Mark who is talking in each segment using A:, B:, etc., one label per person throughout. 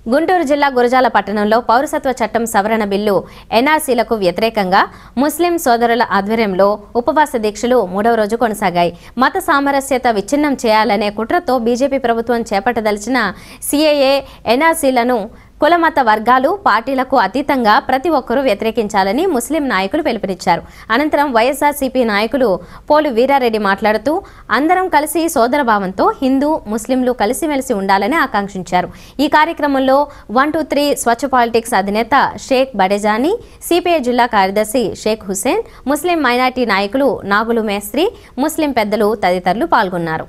A: గుంటూరు జిల్లా గురజాల పట్టణంలో పౌరసత్వ చట్టం సవరణ బిల్లు ఎన్ఆర్సీలకు వ్యతిరేకంగా ముస్లిం సోదరుల ఆధ్వర్యంలో ఉపవాస దీక్షలు మూడవ రోజు కొనసాగాయి మత సామరస్యత విచ్ఛిన్నం చేయాలనే కుట్రతో బీజేపీ ప్రభుత్వం చేపట్టదలిచిన సీఏఏ ఎన్ఆర్సీలను కులమత వర్గాలు పార్టీలకు అతీతంగా ప్రతి ఒక్కరూ వ్యతిరేకించాలని ముస్లిం నాయకులు పిలుపునిచ్చారు అనంతరం వైఎస్ఆర్సీపీ నాయకులు పోలు వీరారెడ్డి మాట్లాడుతూ అందరం కలిసి సోదరభావంతో హిందూ ముస్లింలు కలిసిమెలిసి ఉండాలని ఆకాంక్షించారు ఈ కార్యక్రమంలో వన్ టూ త్రీ స్వచ్ఛ పాలిటిక్స్ అధినేత షేక్ బడేజానీ సిపిఐ జిల్లా కార్యదర్శి షేక్ హుసేన్ ముస్లిం మైనార్టీ నాయకులు నాగులు మేస్త్రి ముస్లిం పెద్దలు తదితరులు పాల్గొన్నారు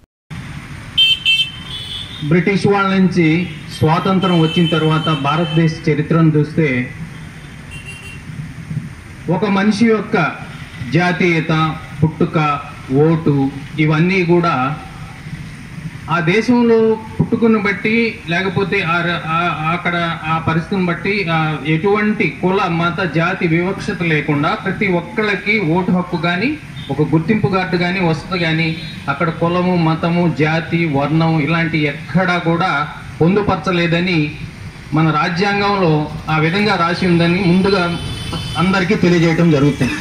B: బ్రిటిష్ వాళ్ళ నుంచి స్వాతంత్రం వచ్చిన తర్వాత భారతదేశ చరిత్రను చూస్తే ఒక మనిషి యొక్క జాతీయత పుట్టుక ఓటు ఇవన్నీ కూడా ఆ దేశంలో పుట్టుకుని బట్టి లేకపోతే ఆ ర- ఆ- అక్కడ ఆ పరిస్థితిని బట్టి ఆ ఎటువంటి కుల మత జాతి వివక్షత లేకుండా ప్రతి ఒక్కళ్ళకి ఓటు హక్కు కానీ ఒక గుర్తింపు కార్డు కానీ వస్తుంది కానీ అక్కడ కులము మతము జాతి వర్ణం ఇలాంటి ఎక్కడా కూడా పొందుపరచలేదని మన రాజ్యాంగంలో ఆ విధంగా రాసి ఉందని ముందుగా అందరికీ తెలియజేయడం జరుగుతుంది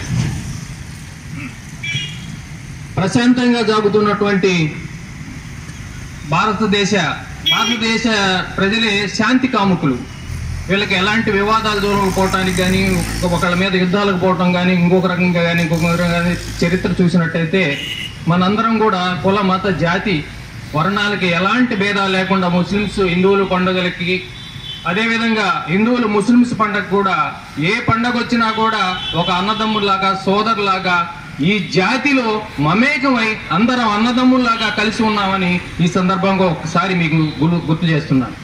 B: ప్రశాంతంగా జరుగుతున్నటువంటి భారతదేశ భారతదేశ ప్రజలే శాంతి కాముకులు వీళ్ళకి ఎలాంటి వివాదాలు జరగకపోవటానికి కానీ ఒకళ్ళ మీద యుద్ధాలకు పోవటం కానీ ఇంకొక రకంగా కానీ ఇంకొక రకంగా కానీ చరిత్ర చూసినట్టయితే మనందరం కూడా కుల మత జాతి వర్ణాలకి ఎలాంటి భేదాలు లేకుండా ముస్లిమ్స్ హిందువుల పండుగలకి అదేవిధంగా హిందువులు ముస్లిమ్స్ పండగ కూడా ఏ పండగ వచ్చినా కూడా ఒక అన్నదమ్ముల్లాగా సోదరులాగా ఈ జాతిలో మమేకమై అందరం అన్నదమ్ముల్లాగా కలిసి ఉన్నామని ఈ సందర్భంగా ఒకసారి మీకు గురు- గుర్తు చేస్తున్నాను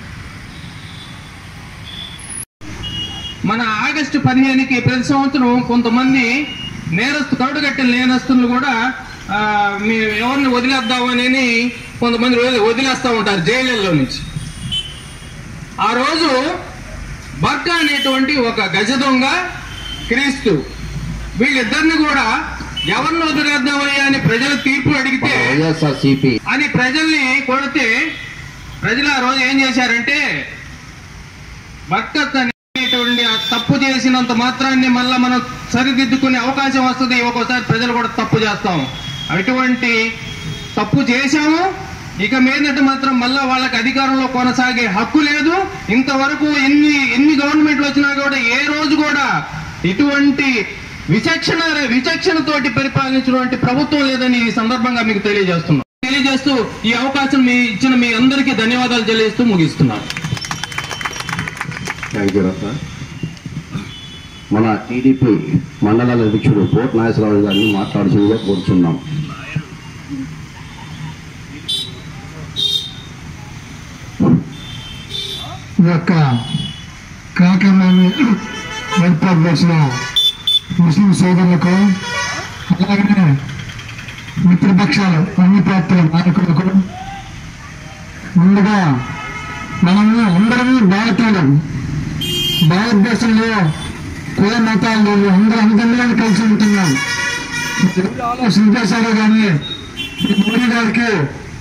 B: మన ఆగస్టు పదిహేనుకి ప్రతి సంవత్సరం కొంతమంది నేరస్తు కరుడుగట్టిన నేరస్తులు కూడా ఆ, మీ ఎవరిని వదిలేద్దామని కొంతమంది వదిలి- వదిలేస్తూ ఉంటారు జైళ్ళల్లో నుంచి ఆ రోజు బర్క అనేటువంటి ఒక గజ దొంగ క్రీస్తు వీళ్ళిద్దరిని కూడా ఎవరిని వదిలేద్దామయ్యా అని ప్రజలు తీర్పు అడిగితే
C: వైఎస్ఆర్సీపీ
B: అని ప్రజల్ని కొడితే ప్రజలు ఆ రోజు ఏం చేశారంటే బర్కత్ అనేటువంటి ఆ తప్పు చేసినంత మాత్రాన్ని మళ్ళా మనం సరిదిద్దుకునే అవకాశం వస్తుంది ఒక్కోసారి ప్రజలు కూడా తప్పు చేస్తాం అటువంటి తప్పు చేశాము ఇక మీదట మాత్రం మళ్ళా వాళ్ళకి అధికారంలో కొనసాగే హక్కు లేదు ఇంతవరకు ఎన్ని ఎన్ని గవర్నమెంట్లు వచ్చినా కూడా ఏ రోజు కూడా ఇటువంటి విచక్షణ విచక్షణతోటి పరిపాలించినటువంటి ప్రభుత్వం లేదని ఈ సందర్భంగా మీకు తెలియజేస్తున్నాం తెలియజేస్తూ ఈ అవకాశం మీ ఇచ్చిన మీ అందరికీ ధన్యవాదాలు తెలియజేస్తూ ముగిస్తున్నాను
C: థ్యాంక్ యూ రత్న మన టీడీపీ మండల అధ్యక్షుడు పోట్ నాగేశ్వరరావు గారిని మాట్లాడుచుగా కోరుచున్నాం
D: ఈ యొక్క కార్యక్రమాన్ని ఏర్పాటు చేసిన ముస్లిం సోదరులకు అలాగనే మిత్రపక్షాలు అన్ని పార్టీల నాయకులకు ముందుగా మనము అందరము భారతీయులం భారతదేశంలో కుల మతాలు లేవు అందరూ అందరినీ కలిసి ఉంటున్నాం ఆలోచన చేశారో కానీ ఈ మోడీ గారికి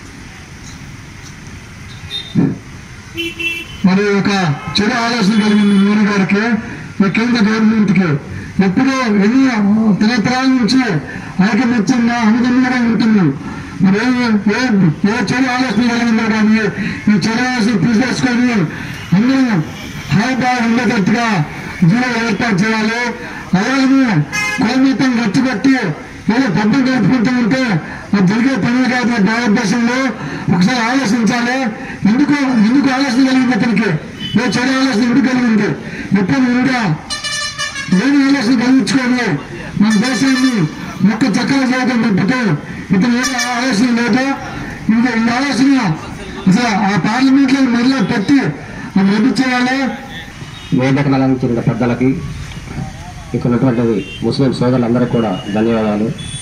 D: మరి ఒక చెడు ఆలోచన కలిగింది మోడీ గారికి ఈ కేంద్ర గవర్నమెంట్ కి ఎప్పుడూ ఎన్ని తరతరాల నుంచి ఐకమత్యంగా అనుగుణంగా ఉంటున్నాం మరి ఏ ఏ ఏ చెడు ఆలోచన కలిగిందో కానీ ఈ చెడు ఆలోచన తీసేసుకొని అందరూ హాయిబాగా ఉండేటట్టుగా జీవో ఏర్పాటు చేయాలి అలాగే కోమితం గచ్చిపెట్టి ఏదో పబ్బం గడుపుకుంటూ ఉంటే అది జరిగే పనులు కాదు ఈ భారతదేశంలో ఒకసారి ఆలోచించాలి ఎందుకు ఎందుకు ఆలోచన కలిగింది అతనికి ఏ చెడు ఆలోచన ఎందుకు కలిగింది ఎప్పుడు ఇంకా లేని ఆలోచన కలిగించుకొని మన దేశాన్ని మొక్క చక్కగా చేయడం తప్పితే ఇతను ఏ ఆలోచన లేదు ఇంకా ఈ ఆలోచన అసలు ఆ పార్లమెంట్ లో మళ్ళీ పెట్టి అది రద్దు చేయాలి
C: వేదికను అలంకరించిన పెద్దలకి ఇక్కడ ఉన్నటువంటి ముస్లిం సోదరులందరికీ కూడా ధన్యవాదాలు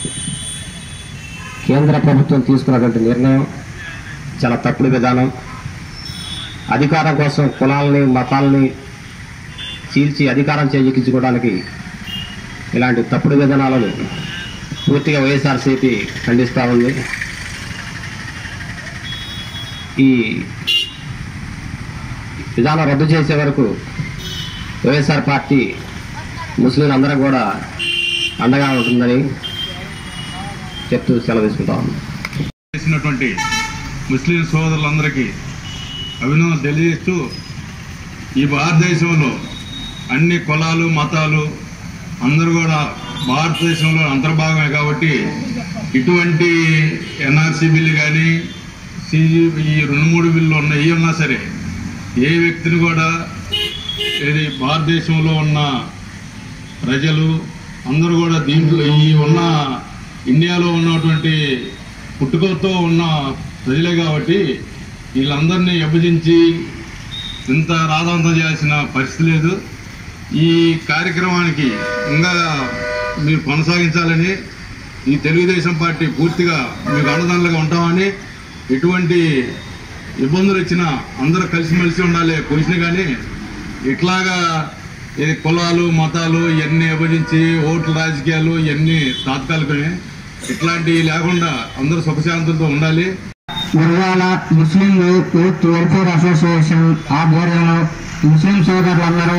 C: కేంద్ర ప్రభుత్వం తీసుకున్నటువంటి నిర్ణయం చాలా తప్పుడు విధానం అధికారం కోసం కులాలని మతాలని చీల్చి అధికారం చేజిక్కించుకోవడానికి ఇలాంటి తప్పుడు విధానాలను పూర్తిగా వైఎస్ఆర్సీపీ ఖండిస్తూ ఉంది ఈ విధానం రద్దు చేసే వరకు వైఎస్ఆర్ పార్టీ ముస్లింలందరూ కూడా అండగా ఉంటుందని చెప్తూ సెలవు తీసుకుంటాం
E: చేసినటువంటి ముస్లిం సోదరులందరికీ అభినందనలు తెలియజేస్తూ ఈ భారతదేశంలో అన్ని కులాలు మతాలు అందరూ కూడా భారతదేశంలో అంతర్భాగమే కాబట్టి ఇటువంటి ఎన్ఆర్సీ బిల్లు కానీ సిజీ ఈ రెండు మూడు బిల్లు ఉన్న ఏ ఉన్నా సరే ఏ వ్యక్తిని కూడా ఏది భారతదేశంలో ఉన్న ప్రజలు అందరూ కూడా దీంట్లో ఈ ఉన్న ఇండియాలో ఉన్నటువంటి పుట్టుకతో ఉన్న ప్రజలే కాబట్టి వీళ్ళందరినీ విభజించి ఇంత రాధాంతం చేయాల్సిన పరిస్థితి లేదు ఈ కార్యక్రమానికి ఇంకా మీరు కొనసాగించాలని ఈ తెలుగుదేశం పార్టీ పూర్తిగా మీకు అండదండలుగా ఉంటామని ఎటువంటి ఇబ్బందులు వచ్చినా అందరూ కలిసిమెలిసి ఉండాలి పొజిషన్ కానీ ఇట్లాగా ఇది కులాలు మతాలు ఇవన్నీ విభజించి ఓట్ల రాజకీయాలు ఇవన్నీ తాత్కాలికమే ఇట్లాంటివి లేకుండా అందరూ సుఖశాంతులతో ఉండాలి
F: గురువాల ముస్లిం యూత్ వెల్ఫేర్ అసోసియేషన్ ఆధ్వర్యంలో ముస్లిం సోదరులందరూ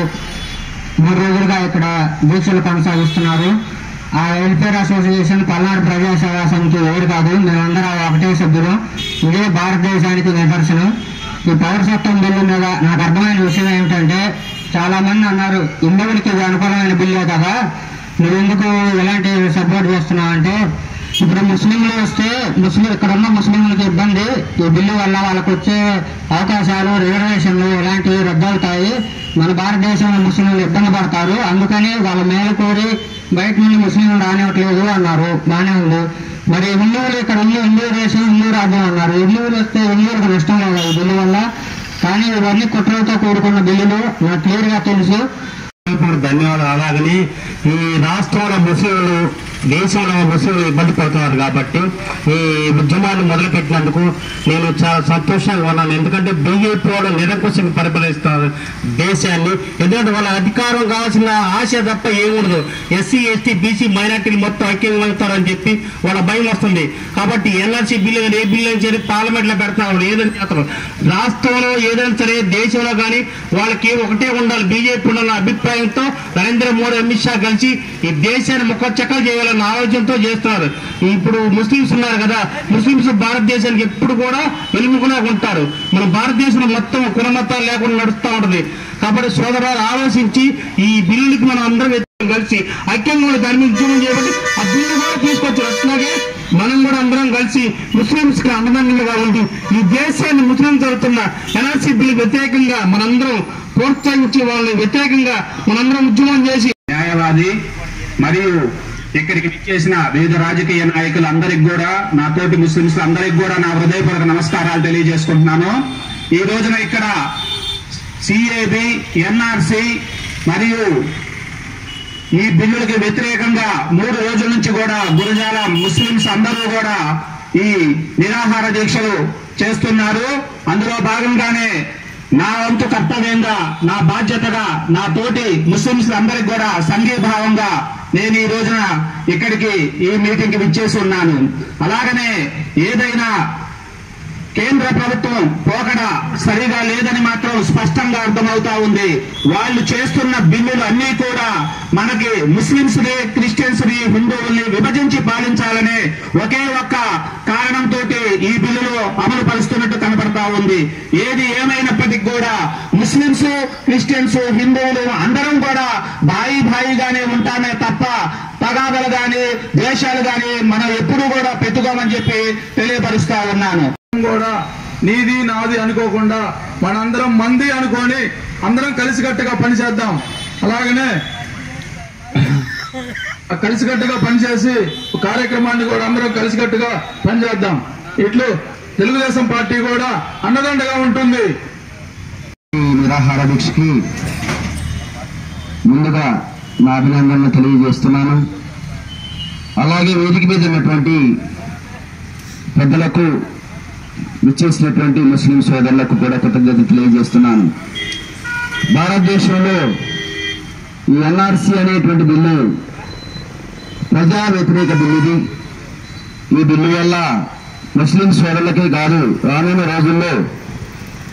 F: మూడు రోజులుగా ఇక్కడ దీక్షలు కొనసాగిస్తున్నారు ఆ వెల్ఫేర్ అసోసియేషన్ పల్నాడు ప్రజా సేవా సమితి వేరు కాదు మేమందరం ఒకటే సభ్యులు ఇదే భారతదేశానికి నిదర్శనం ఈ పౌరసత్వం బిల్లు మీద నాకు అర్థమైన విషయం ఏమిటంటే చాలా మంది అన్నారు హిందువులకి ఇది అనుకూలమైన బిల్లే కదా నువ్వెందుకు ఇలాంటి సపోర్ట్ చేస్తున్నావు అంటే ఇప్పుడు ముస్లింలు వస్తే ముస్లిం ఇక్కడ ఉన్న ముస్లింలకు ఇబ్బంది ఈ బిల్లు వల్ల వాళ్ళకు వచ్చే అవకాశాలు రిజర్వేషన్లు ఇలాంటివి రద్దవుతాయి మన భారతదేశంలో ముస్లింలు ఇబ్బంది పడతారు అందుకని వాళ్ళ మేలు కోరి బయట నుండి ముస్లింలు రానివ్వట్లేదు అన్నారు బాగానే ఉంది మరి హిందువులు ఇక్కడ ఉంది హిందూ దేశం హిందూ రాజ్యం అన్నారు హిందువులు వస్తే హిందువులకు నష్టం లేదు ఈ బిల్లు వల్ల కానీ ఇవన్నీ కుట్రలతో కూడుకున్న బిల్లులు నాకు క్లియర్ గా తెలుసు
G: ధన్యవాదాలు అలాగని ఈ రాష్ట్రంలో ముస్లింలు దేశంలో ముస్లింలు ఇబ్బంది పడుతున్నారు కాబట్టి ఈ ఉద్యమాన్ని మొదలుపెట్టినందుకు నేను చాలా సంతోషంగా ఉన్నాను ఎందుకంటే బీజేపీ వాళ్ళు నిరంకుశంగా పరిపాలిస్తున్నారు దేశాన్ని ఎందుకంటే వాళ్ళ అధికారం కావాల్సిన ఆశ తప్ప ఏముండదు ఎస్సీ ఎస్టీ బీసీ మైనార్టీలు మొత్తం ఐక్యమవుతారని చెప్పి వాళ్ళ భయం వస్తుంది కాబట్టి ఎన్ఆర్సీ బిల్లు కానీ ఏ బిల్లు అని చెప్పి పార్లమెంట్ లో పెడతారు ఏదని చేస్తారు రాష్ట్రంలో ఏదైనా సరే దేశంలో కానీ వాళ్ళకి ఒకటే ఉండాలి బీజేపీ ఉండాలన్న అభిప్రాయంతో నరేంద్ర మోడీ అమిత్ షా కలిసి ఈ దేశాన్ని ముఖచ్చక్కలు చేయాలన్న ఆలోచనతో చేస్తున్నారు ఇప్పుడు ముస్లింస్ ఉన్నారు కదా ముస్లింస్ భారతదేశానికి ఎప్పుడు కూడా వెలుముకునే ఉంటారు మన భారతదేశంలో మొత్తం కులమతాలు లేకుండా నడుస్తూ ఉంటుంది కాబట్టి సోదరాలు ఆలోచించి ఈ బిల్లుకి మనం అందరం వ్యతిరేకంగా కలిసి ఐక్యంగా కూడా దాని మీద ఉద్యమం చేయబట్టి ఆ బిల్లు కూడా తీసుకొచ్చారు అట్లాగే మనం కూడా అందరం కలిసి ముస్లింస్ కి అండదండలుగా ఉంటూ ఈ దేశాన్ని ముస్లిం జరుగుతున్న ఎన్ఆర్సీ బిల్లు వ్యతిరేకంగా మనందరం ప్రోత్సహించి వాళ్ళని వ్యతిరేకంగా మనందరం ఉద్యమం చేసి
H: న్యాయవాది మరియు ఇక్కడికి విచ్చేసిన వివిధ రాజకీయ నాయకులందరికి కూడా నా తోటి ముస్లింస్ అందరికి కూడా నా హృదయపూర్వక నమస్కారాలు తెలియజేసుకుంటున్నాను ఈ రోజున ఇక్కడ సిఏబి ఎన్ఆర్సి మరియు ఈ బిల్లులకి వ్యతిరేకంగా మూడు రోజుల నుంచి కూడా గురజాల ముస్లింస్ అందరూ కూడా ఈ నిరాహార దీక్షలు చేస్తున్నారు అందులో భాగంగానే నా వంతు కర్తవ్యంగా నా బాధ్యతగా నా తోటి ముస్లింస్ అందరికి కూడా సంఘీభావంగా నేను ఈ రోజున ఇక్కడికి ఈ మీటింగ్ కి విచ్చేసి ఉన్నాను అలాగనే ఏదైనా కేంద్ర ప్రభుత్వం పోకడ సరిగా లేదని మాత్రం స్పష్టంగా అర్థమవుతా ఉంది వాళ్ళు చేస్తున్న బిల్లులు అన్ని కూడా మనకి ముస్లింస్ ని క్రిస్టియన్స్ ని హిందువుల్ని విభజించి పాలించాలనే ఒకే ఒక్క కారణంతో ఈ బిల్లులు అమలు పరుస్తున్నట్టు కనబడతా ఉంది ఏది ఏమైనప్పటికీ కూడా ముస్లింస్ క్రిస్టియన్స్ హిందువులు అందరం కూడా భాయి భాయిగానే ఉంటామే తప్ప తగాదలు గాని ద్వేషాలు గాని మనం ఎప్పుడూ కూడా పెట్టుకోమని చెప్పి తెలియపరుస్తా ఉన్నాను
D: కూడా నీది నాది అనుకోకుండా మనందరం మంది అనుకొని అందరం కలిసికట్టుగా పనిచేద్దాం అలాగనే ఆ కలిసికట్టుగా పనిచేసి కార్యక్రమాన్ని కూడా అందరం కలిసికట్టుగా పనిచేద్దాం ఇట్లు తెలుగుదేశం పార్టీ కూడా అండదండగా ఉంటుంది
C: ఈ నిరాహార దీక్షకి ముందుగా నా అభినందనలు తెలియజేస్తున్నాను అలాగే వేదిక మీద ఉన్నటువంటి పెద్దలకు విచ్చేసినటువంటి ముస్లిం సోదరులకు కూడా కృతజ్ఞత తెలియజేస్తున్నాను భారతదేశంలో ఈ ఎన్ఆర్సీ అనేటువంటి బిల్లు ప్రజా వ్యతిరేక బిల్లు ఇది ఈ బిల్లు వల్ల ముస్లిం సోదరులకే కాదు రానున్న రోజుల్లో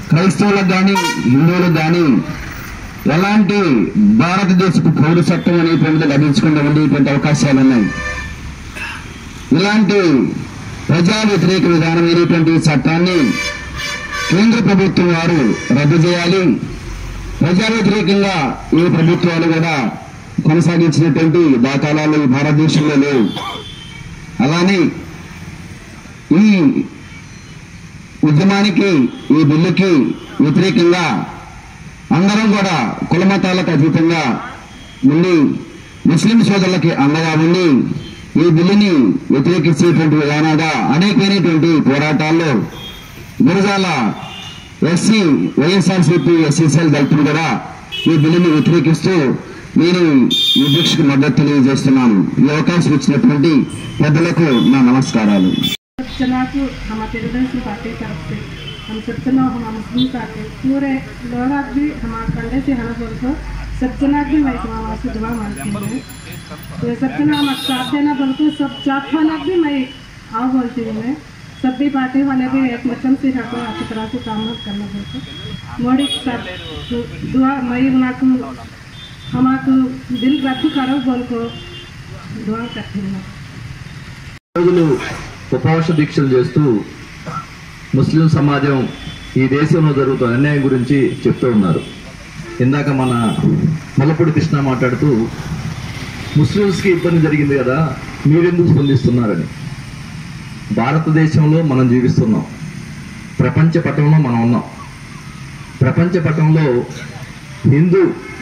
C: క్రైస్తవులకు కానీ హిందువులకు కానీ ఎలాంటి భారతదేశపు పౌరసత్వం అనేటువంటిది లభించకుండా ఉండేటువంటి అవకాశాలు ఉన్నాయి ఇలాంటి ప్రజా వ్యతిరేక విధానమైనటువంటి చట్టాన్ని కేంద్ర ప్రభుత్వం వారు రద్దు చేయాలి ప్రజా వ్యతిరేకంగా ఏ ప్రభుత్వాలు కూడా కొనసాగించినటువంటి దాఖలాలు ఈ భారతదేశంలో లేవు అలానే ఈ ఉద్యమానికి ఈ బిల్లుకి వ్యతిరేకంగా అందరం కూడా కులమతాలకు అతీతంగా ఉండి ముస్లిం సోదరులకి అండగా ఉండి ఈ బిల్లుని వ్యతిరేకించేటువంటి విధానాగా అనేకమైనటువంటి పోరాటాల్లో గురజాల ఎస్సీ వైఎస్ఆర్సీపీ ఎస్సీసీఎల్ దళితులు కూడా ఈ బిల్లుని వ్యతిరేకిస్తూ నేను ఈ దీక్షకు మద్దతు తెలియజేస్తున్నాను ఈ అవకాశం ఇచ్చినటువంటి పెద్దలకు నా నమస్కారాలు
I: चुनाव को हम तेलुगुदेशम पार्टी तरफ से हम सब चुनाव हम मुस्लिम पार्टी पूरे लोग भी हमारे कंडे से हमें बोल को सब चुनाव भी मैं वहाँ से दुआ मांगती हूँ तो सब चुनाव हमारे साथ देना बोल को सब जात वाला भी मैं आओ बोलती हूँ मैं सब भी पार्टी वाले भी एक मतम से रखो अच्छी तरह से काम करना बोल को मोदी के साथ दु- दुआ मैं उनको हमारे दिल रद्द करो बोल को दुआ करती हूँ
J: రోజులు ఉపవాస దీక్షలు చేస్తూ ముస్లిం సమాజం ఈ దేశంలో జరుగుతున్న అన్యాయం గురించి చెప్తూ ఉన్నారు ఇందాక మన మల్లపూడి కృష్ణ మాట్లాడుతూ ముస్లిమ్స్కి ఇబ్బంది జరిగింది కదా మీరెందుకు స్పందిస్తున్నారని భారతదేశంలో మనం జీవిస్తున్నాం ప్రపంచ పటంలో మనం ఉన్నాం ప్రపంచ పటంలో హిందూ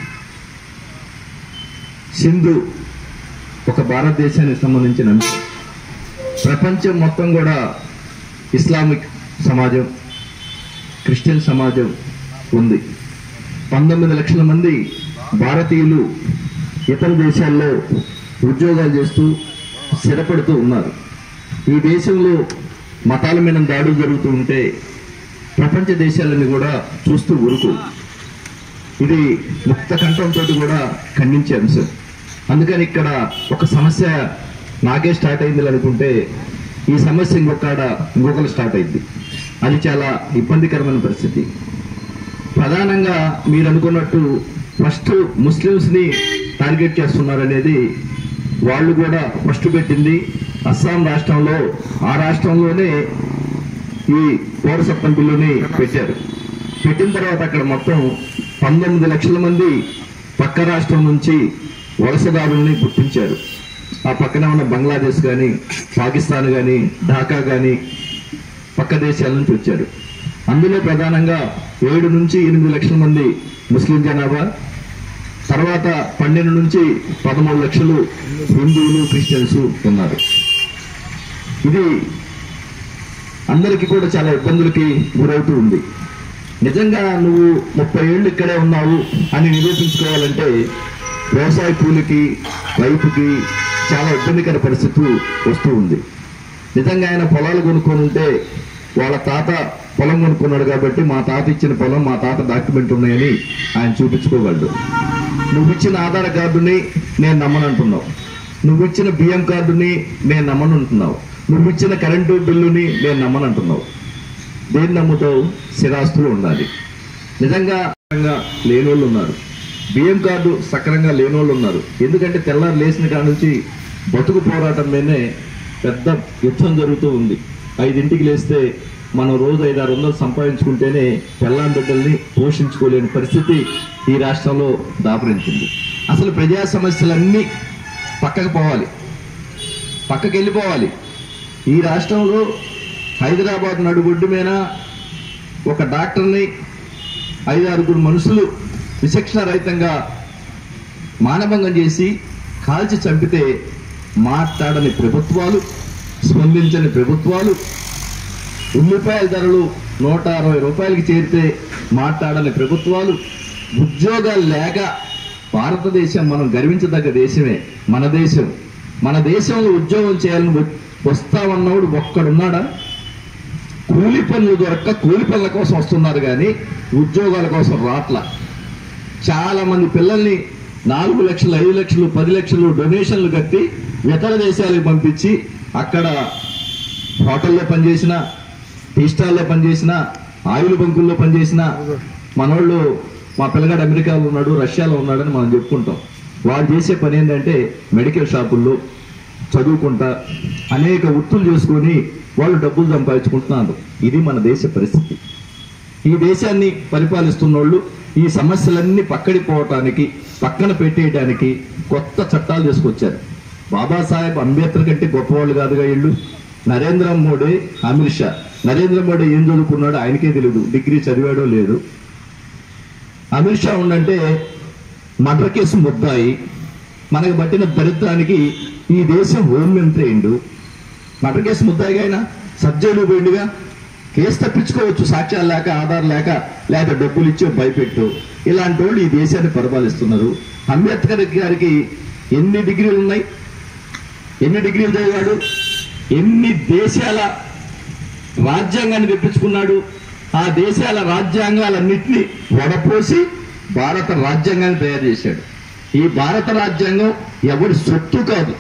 J: సింధు ఒక భారతదేశానికి సంబంధించిన అంశం ప్రపంచం మొత్తం కూడా ఇస్లామిక్ సమాజం క్రిస్టియన్ సమాజం ఉంది పంతొమ్మిది లక్షల మంది భారతీయులు ఇతర దేశాల్లో ఉద్యోగాలు చేస్తూ స్థిరపడుతూ ఉన్నారు ఈ దేశంలో మతాల మీద దాడులు జరుగుతూ ఉంటే ప్రపంచ దేశాలన్నీ కూడా చూస్తూ ఊరుకు ఇది ముక్త కంఠంతో కూడా ఖండించే అంశం అందుకని ఇక్కడ ఒక సమస్య నాకే స్టార్ట్ అయింది అనుకుంటే ఈ సమస్య ఇంకొకడ ఇంకొకరు స్టార్ట్ అయింది అది చాలా ఇబ్బందికరమైన పరిస్థితి ప్రధానంగా మీరు అనుకున్నట్టు ఫస్ట్ ముస్లిమ్స్ ని టార్గెట్ చేస్తున్నారనేది వాళ్ళు కూడా ఫస్ట్ పెట్టింది అస్సాం రాష్ట్రంలో ఆ రాష్ట్రంలోనే ఈ పౌరసత్వం బిల్లుని పెట్టారు పెట్టిన తర్వాత అక్కడ మొత్తం పంతొమ్మిది లక్షల మంది పక్క రాష్ట్రం నుంచి వలసదారుల్ని గుర్తించారు ఆ పక్కన ఉన్న బంగ్లాదేశ్ కానీ పాకిస్తాన్ కానీ ఢాకా కానీ పక్క దేశాల నుంచి వచ్చారు అందులో ప్రధానంగా ఏడు నుంచి ఎనిమిది లక్షల మంది ముస్లిం జనాభా తర్వాత పన్నెండు నుంచి పదమూడు లక్షలు హిందువులు క్రిస్టియన్స్ ఉన్నారు ఇది అందరికీ కూడా చాలా ఇబ్బందులకి గురవుతూ ఉంది నిజంగా నువ్వు ముప్పై ఏళ్ళు ఇక్కడే ఉన్నావు అని నిరూపించుకోవాలంటే వ్యవసాయ కూలికి రైతుకి చాలా ఇబ్బందికర పరిస్థితి వస్తూ ఉంది నిజంగా ఆయన పొలాలు కొనుక్కొని ఉంటే వాళ్ళ తాత పొలం కొనుక్కున్నాడు కాబట్టి మా తాత ఇచ్చిన పొలం మా తాత డాక్యుమెంట్ ఉన్నాయని ఆయన చూపించుకోగలడు నువ్వు ఇచ్చిన ఆధార్ కార్డుని నేను నమ్మనంటున్నావు నువ్వు ఇచ్చిన బియ్యం కార్డుని నేను నమ్మనంటున్నావు నువ్వు ఇచ్చిన కరెంటు బిల్లుని నేను నమ్మనంటున్నావు దేన్ని నమ్ముతావు స్థిరాస్తులు ఉండాలి నిజంగా సక్రమంగా లేనోళ్ళు ఉన్నారు బియ్యం కార్డు సక్రంగా లేనోళ్ళు ఉన్నారు ఎందుకంటే తెల్లారు లేచిన కాడ నుంచి బతుకు పోరాటం మీదనే పెద్ద యుద్ధం జరుగుతూ ఉంది ఐదింటికి లేస్తే మనం రోజు ఐదు ఆరు వందలు సంపాదించుకుంటేనే పెళ్ళాం బిడ్డల్ని పోషించుకోలేని పరిస్థితి ఈ రాష్ట్రంలో దాపరించింది అసలు ప్రజా సమస్యలన్నీ పక్కకు పోవాలి పక్కకి వెళ్ళిపోవాలి ఈ రాష్ట్రంలో హైదరాబాద్ నడుబొడ్డు మీద ఒక డాక్టర్ని ఐదారుగురు మనుషులు విచక్షణ రహితంగా మానభంగం చేసి కాల్చి చంపితే మాట్లాడని ప్రభుత్వాలు స్పందించని ప్రభుత్వాలు ఉల్లిపాయల ధరలు నూట అరవై రూపాయలకి చేరితే మాట్లాడని ప్రభుత్వాలు ఉద్యోగాలు లేక భారతదేశం మనం గర్వించదగ్గ దేశమే మన దేశం మన దేశంలో ఉద్యోగం చేయాలని వ- వస్తామన్నవాడు ఒక్కడున్నాడా కూలి పనులు దొరక్క కూలి పనుల కోసం వస్తున్నారు కానీ ఉద్యోగాల కోసం రాట్ల చాలా మంది పిల్లల్ని నాలుగు లక్షలు ఐదు లక్షలు పది లక్షలు డొనేషన్లు కట్టి ఇతర దేశాలకు పంపించి అక్కడ హోటల్లో పనిచేసిన టీ స్టాల్లో పనిచేసిన ఆయిల్ బంకుల్లో పనిచేసిన మనోళ్ళు మా పిల్లగాడు అమెరికాలో ఉన్నాడు రష్యాలో ఉన్నాడని మనం చెప్పుకుంటాం వాళ్ళు చేసే పని ఏంటంటే మెడికల్ షాపుల్లో చదువుకుంటా అనేక వృత్తులు చేసుకొని వాళ్ళు డబ్బులు సంపాదించుకుంటున్నారు ఇది మన దేశ పరిస్థితి ఈ దేశాన్ని పరిపాలిస్తున్న వాళ్ళు ఈ సమస్యలన్నీ పక్కడిపోవటానికి పక్కన పెట్టేయడానికి కొత్త చట్టాలు తీసుకొచ్చారు బాబాసాహెబ్ అంబేద్కర్ కంటే గొప్పవాళ్ళు కాదుగా వీళ్ళు నరేంద్ర మోడీ అమిత్ షా నరేంద్ర మోడీ ఏం చదువుకున్నాడో ఆయనకే తెలియదు డిగ్రీ చదివాడో లేదు అమిత్ షా ఉండంటే మర్డర్ కేసు ముద్దాయి మనకు పట్టిన దరిద్రానికి ఈ దేశం హోం మంత్రి అయిండు మర్డర్ కేసు ముద్దాయిగా ఆయన సబ్జైలు పోయిండుగా కేసు తప్పించుకోవచ్చు సాక్ష్యాలు లేక ఆధార్ లేక లేక డబ్బులు ఇచ్చో భయపెట్టు ఇలాంటి వాళ్ళు ఈ దేశాన్ని పరిపాలిస్తున్నారు అంబేద్కర్ గారికి ఎన్ని డిగ్రీలు ఉన్నాయి ఎన్ని డిగ్రీలు చదివాడు ఎన్ని దేశాల రాజ్యాంగాన్ని తెప్పించుకున్నాడు ఆ దేశాల రాజ్యాంగాలన్నింటినీ వడపోసి భారత రాజ్యాంగాన్ని తయారు చేశాడు ఈ భారత రాజ్యాంగం ఎవరి సొత్తు కాదు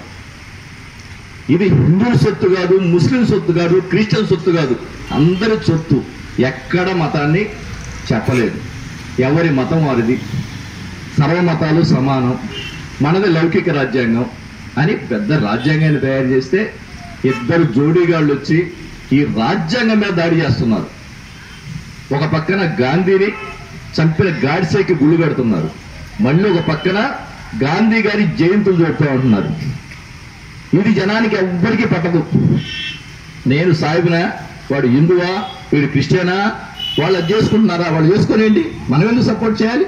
J: ఇది హిందువుల సొత్తు కాదు ముస్లిం సొత్తు కాదు క్రిస్టియన్ సొత్తు కాదు అందరి సొత్తు ఎక్కడ మతాన్ని చెప్పలేదు ఎవరి మతం వారిది సర్వమతాలు సమానం మనది లౌకిక రాజ్యాంగం అని పెద్ద రాజ్యాంగాన్ని తయారు చేస్తే ఇద్దరు జోడీగాళ్ళు వచ్చి ఈ రాజ్యాంగం మీద దాడి చేస్తున్నారు ఒక పక్కన గాంధీని చంపిన గాడ్సేకి గుళ్ళు కడుతున్నారు మళ్ళీ ఒక పక్కన గాంధీ గారి జయంతులు జరుపుతూ ఉంటున్నారు ఇది జనానికి ఎవ్వరికీ పట్టదు నేను సాయిబునా వాడు హిందువా వీడు క్రిస్టియనా వాళ్ళు అది చేసుకుంటున్నారా వాళ్ళు చేసుకోనేంటి మనం ఎందుకు సపోర్ట్ చేయాలి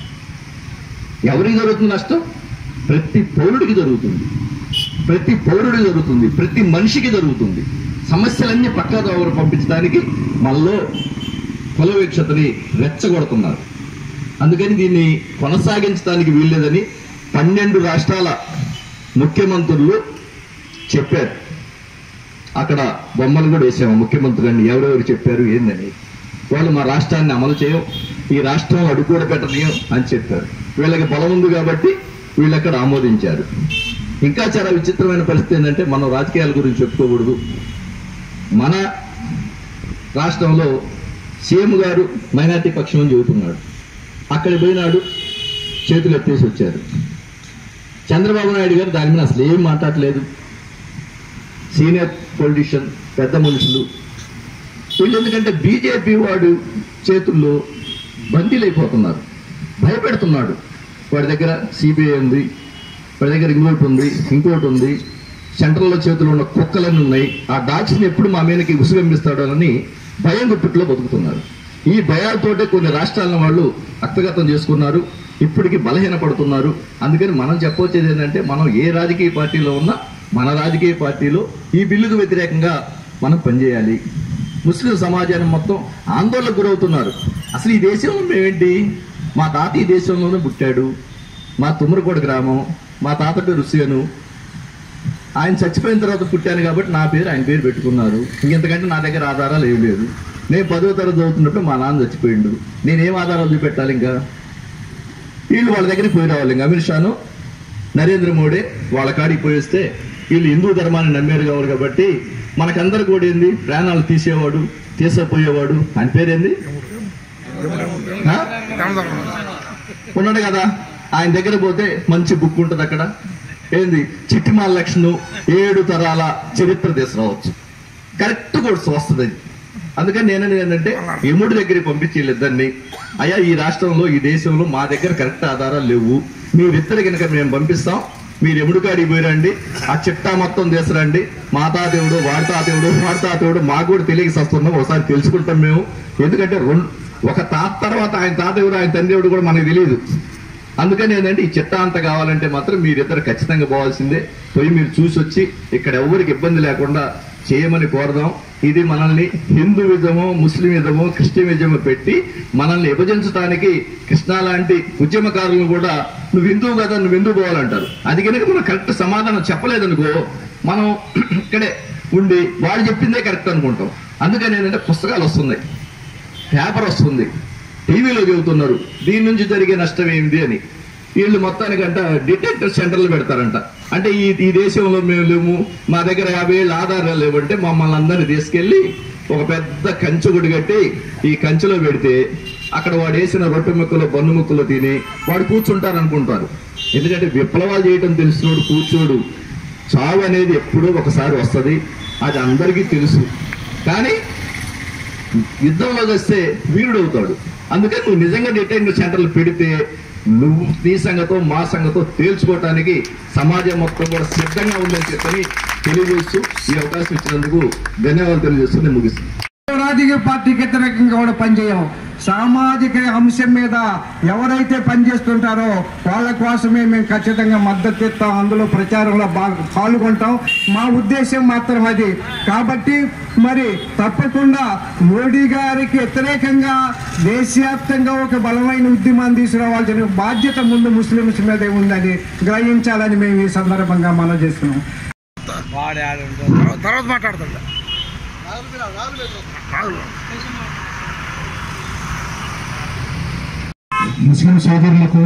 J: ఎవరికి జరుగుతుంది నష్టం ప్రతి పౌరుడికి జరుగుతుంది ప్రతి పౌరుడికి జరుగుతుంది ప్రతి మనిషికి జరుగుతుంది సమస్యలన్నీ పక్కా దోవరు పంపించడానికి మనలో కుల వీక్షతని రెచ్చగొడుతున్నారు అందుకని దీన్ని కొనసాగించడానికి వీల్లేదని పన్నెండు రాష్ట్రాల ముఖ్యమంత్రులు చెప్పారు అక్కడ బొమ్మలు కూడా వేసాము ముఖ్యమంత్రి గారిని ఎవరెవరు చెప్పారు ఏందని వాళ్ళు మా రాష్ట్రాన్ని అమలు చేయం ఈ రాష్ట్రం అడుగు కూడా పెట్టనీయం అని చెప్పారు వీళ్ళకి బలం ఉంది కాబట్టి వీళ్ళు అక్కడ ఆమోదించారు ఇంకా చాలా విచిత్రమైన పరిస్థితి ఏంటంటే మనం రాజకీయాల గురించి చెప్పుకోకూడదు మన రాష్ట్రంలో సీఎం గారు మైనార్టీ పక్షం అని చెబుతున్నాడు అక్కడికి పోయినాడు చేతులు ఎత్తేసి వచ్చారు చంద్రబాబు నాయుడు గారు దాని మీద అసలు ఏం మాట్లాడలేదు సీనియర్ పొలిటీషియన్ పెద్ద మనుషులు వీళ్ళు ఎందుకంటే బీజేపీ వాడు చేతుల్లో బందీలైపోతున్నారు భయపెడుతున్నాడు వాడి దగ్గర సిబిఐ ఉంది వాడి దగ్గర ఇంకోటి ఉంది ఇంకోటి ఉంది సెంట్రల్లో చేతులు ఉన్న కుక్కలన్నీ ఉన్నాయి ఆ డాక్స్ని ఎప్పుడు మా మీదకి ఉసుగంపిస్తాడోనని భయం గుప్పిట్లో బతుకుతున్నారు ఈ భయాలతోటే కొన్ని రాష్ట్రాలను వాళ్ళు హస్తగతం చేసుకున్నారు ఇప్పటికి బలహీన పడుతున్నారు అందుకని మనం చెప్పొచ్చేది ఏంటంటే మనం ఏ రాజకీయ పార్టీలో ఉన్నా మన రాజకీయ పార్టీలో ఈ బిల్లుకు వ్యతిరేకంగా మనం పనిచేయాలి ముస్లిం సమాజాన్ని మొత్తం ఆందోళనకు గురవుతున్నారు అసలు ఈ దేశంలో మేమేంటి మా తాత ఈ దేశంలోనే పుట్టాడు మా తుమ్మరకోట గ్రామం మా తాత పేరు రుసియను ఆయన చచ్చిపోయిన తర్వాత పుట్టాను కాబట్టి నా పేరు ఆయన పేరు పెట్టుకున్నారు ఇంకెంతకంటే నా దగ్గర ఆధారాలు ఏం లేదు నేను పదో తరగతి చదువుతున్నప్పుడు మా నాన్న చచ్చిపోయిండు నేనేం ఆధారాలు చూపెట్టాలి ఇంకా వీళ్ళు వాళ్ళ దగ్గరికి పోయి రావాలి ఇంకా అమిత్ షాను నరేంద్ర మోడీ వాళ్ళ కాడికి పోయేస్తే వీళ్ళు హిందూ ధర్మాన్ని నమ్మారు కావాలి కాబట్టి మనకందరు కూడా ఏంది ప్రాణాలు తీసేవాడు తీసపోయేవాడు ఆయన పేరేంది ఆ? ఉన్నాడు కదా ఆయన దగ్గర పోతే మంచి బుక్ ఉంటుంది అక్కడ ఏంది చిట్టిమాల లక్ష్మణ్ ఏడు తరాల చరిత్ర తీసుకురావచ్చు కరెక్ట్ కూడా వస్తుంది అది. అందుకని నేను ఏంటంటే యముడి దగ్గరికి పంపించి వీళ్ళిద్దరిని అయ్యా ఈ రాష్ట్రంలో ఈ దేశంలో మా దగ్గర కరెక్ట్ ఆధారాలు లేవు మీరిద్దరు కనుక మేము పంపిస్తాం మీరు ఎముడు కాడికి పోయిరండి ఆ చిట్టా మొత్తం తీసురండి మా తాతేవుడు వాడి తాతేవుడు వాడి తాతేవుడు మాకు కూడా తెలియక వస్తున్నాం ఒకసారి తెలుసుకుంటాం మేము ఎందుకంటే రెండు ఒక తాత తర్వాత ఆయన తాతేవుడు ఆయన తండ్రి కూడా మనకు తెలియదు అందుకని ఏంటంటే ఈ చిట్టా అంత కావాలంటే మాత్రం మీరిద్దరు ఖచ్చితంగా పోవాల్సిందే పోయి మీరు చూసి వచ్చి ఇక్కడ ఎవరికి ఇబ్బంది లేకుండా చేయమని కోరదాం ఇది మనల్ని హిందూయిజము ముస్లిమిజము క్రిస్టియనిజము పెట్టి మనల్ని విభజించడానికి కృష్ణ లాంటి ఉద్యమకారులను కూడా నువ్వు హిందువు కదా నువ్వు హిందూ పోవాలంటారు అది కనుక మనం కరెక్ట్ సమాధానం చెప్పలేదనుకో మనం ఇక్కడే ఉండి వాడు చెప్పిందే కరెక్ట్ అనుకుంటాం అందుకని ఏంటంటే పుస్తకాలు వస్తున్నాయి పేపర్ వస్తుంది టీవీలో చెబుతున్నారు దీని నుంచి జరిగే నష్టం ఏంది అని వీళ్ళు మొత్తానికంట డిటెక్టర్ సెంటర్లు పెడతారంట అంటే ఈ ఈ దేశంలో మేము లేము మా దగ్గర యాభై ఏళ్ళు ఆధారాలు లేవంటే మమ్మల్ని అందరినీ తీసుకెళ్లి ఒక పెద్ద కంచె గుడి కట్టి ఈ కంచెలో పెడితే అక్కడ వాడు వేసిన రొట్టె ముక్కలు బన్ను ముక్కలు తిని వాడు కూర్చుంటారు అనుకుంటారు ఎందుకంటే విప్లవాలు చేయటం తెలిసినోడు కూర్చోడు చావు అనేది ఎప్పుడో ఒకసారి వస్తుంది అది అందరికీ తెలుసు కానీ యుద్ధంలో వస్తే వీరుడు అవుతాడు అందుకని నువ్వు నిజంగా డిటైన్ సెంటర్లు పెడితే నువ్వు నీ సంగతో మా సంగతో తేల్చుకోవటానికి సమాజం మొత్తం కూడా సిద్ధంగా ఉందని చెప్పని తెలియజేస్తూ ఈ అవకాశం ఇచ్చినందుకు ధన్యవాదాలు తెలియజేస్తూ నేను ముగిస్తాను
D: రాజకీయ పార్టీకి వ్యతిరేకంగా కూడా పనిచేయం సామాజిక అంశం మీద ఎవరైతే పనిచేస్తుంటారో వాళ్ళ కోసమే మేము ఖచ్చితంగా మద్దతు ఇస్తాం అందులో ప్రచారంలో బాగా పాల్గొంటాం మా ఉద్దేశం మాత్రం అది కాబట్టి మరి తప్పకుండా మోడీ గారికి వ్యతిరేకంగా దేశవ్యాప్తంగా ఒక బలమైన ఉద్యమాన్ని తీసుకురావాల్సిన బాధ్యత ముందు ముస్లింస్ మీదే ఉందని గ్రహించాలని మేము ఈ సందర్భంగా మనం చేస్తున్నాం
K: తర్వాత మాట్లాడతాడు
D: ముస్లిం సోదరులకు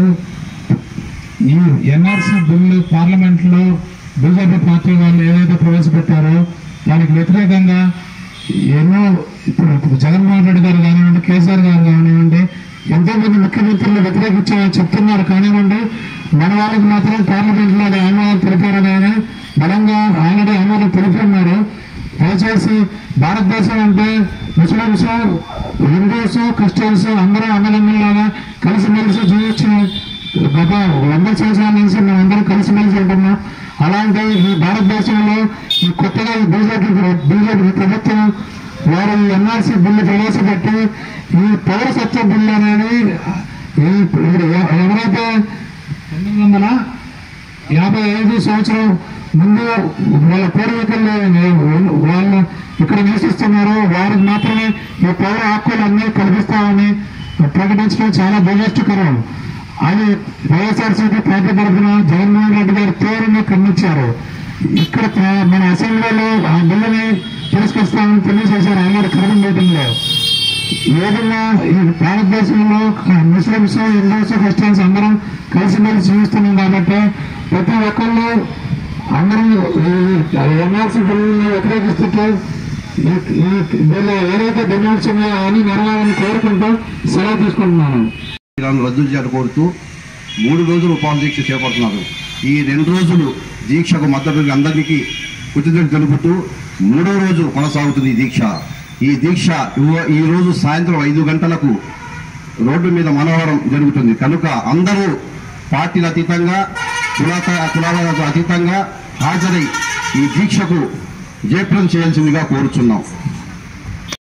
D: ఈ ఎన్ఆర్సీ బిల్లు పార్లమెంట్లో బీజేపీ పార్టీ వాళ్ళు ఏదైతే ప్రవేశపెట్టారో దానికి వ్యతిరేకంగా ఎన్నో ఇప్పుడు ఇప్పుడు జగన్మోహన్ రెడ్డి గారు కానివ్వండి కేసీఆర్ గారు కానివ్వండి ఎంతో మంది ముఖ్యమంత్రులు వ్యతిరేకించ చెప్తున్నారు కానివ్వండి మన వాళ్ళకి మాత్రం పార్లమెంట్లో అది ఆమోదం తెలిపారు కానీ బలంగా ఆల్రెడీ ఆమోదం తెలిపి దయచేసి భారతదేశం అంటే ముస్లింస్ హిందూస్ క్రిస్టియన్స్ అందరూ అన్నదమ్ముల్లాగా కలిసిమెలిసి జీవించిన గత వంద సంవత్సరాల నుంచి మేము అందరం కలిసిమెలిసి ఉంటున్నాం అలాంటి ఈ భారతదేశంలో ఈ కొత్తగా ఈ బీజేపీ బీజేపీ ప్రభుత్వం వారు ఈ ఎన్ఆర్సీ బిల్లు ప్రవేశపెట్టి ఈ పౌరసత్వ బిల్లు అనేది ఈ ఇప్పుడు ఎవ- ఎవరైతే పంతొమ్మిది వందల యాభై ఐదు సంవత్సరం ముందు వాళ్ళ పూర్వీకులు వాళ్ళు ఇక్కడ నివసిస్తున్నారు వారికి మాత్రమే ఈ పౌర హక్కులు అన్నీ కల్పిస్తామని ప్రకటించడం చాలా దురదృష్టకరం అది వైఎస్ఆర్సీపీ పార్టీ తరఫున జగన్మోహన్ రెడ్డి గారు తీవ్రంగా ఖండించారు ఇక్కడ త- మన అసెంబ్లీలో ఆ బిల్లుని తిరస్కరిస్తామని తెలియజేశారు ఆనాడు కరగం మీటింగ్లో ఏదన్నా ఈ భారతదేశంలో ముస్లింస్ హిందూస్ క్రిస్టియన్స్ అందరం కలిసిమెలిసి జీవిస్తున్నాం కాబట్టి ప్రతి ఒక్కళ్ళు అందరూ ఎన్ఆర్సీ బిల్లుని వ్యతిరేకిస్తుంటే ఈ- ఈ వీళ్ళు ఏదైతే డిమాండ్స్ ఉన్నాయో అవన్నీ నెరవేరాలని కోరుకుంటూ సెలవు తీసుకుంటున్నాను
C: దాన్ని రద్దు చేయాలని కోరుతూ మూడు రోజులు ఉపవాస దీక్ష చేపడుతున్నారు ఈ రెండు రోజులు దీక్షకు మద్దతు అందరికీ కృతజ్ఞత తెలుపుతూ మూడో రోజు కొనసాగుతుంది ఈ దీక్ష ఈ దీక్ష ఇవ- ఈ రోజు సాయంత్రం ఐదు గంటలకు రోడ్డు మీద మనోహరం జరుగుతుంది కనుక అందరూ పార్టీల అతీతంగా కులాత కులాలకు అతీతంగా హాజరై ఈ దీక్షకు జయప్రదం చేయాల్సిందిగా కోరుచున్నాం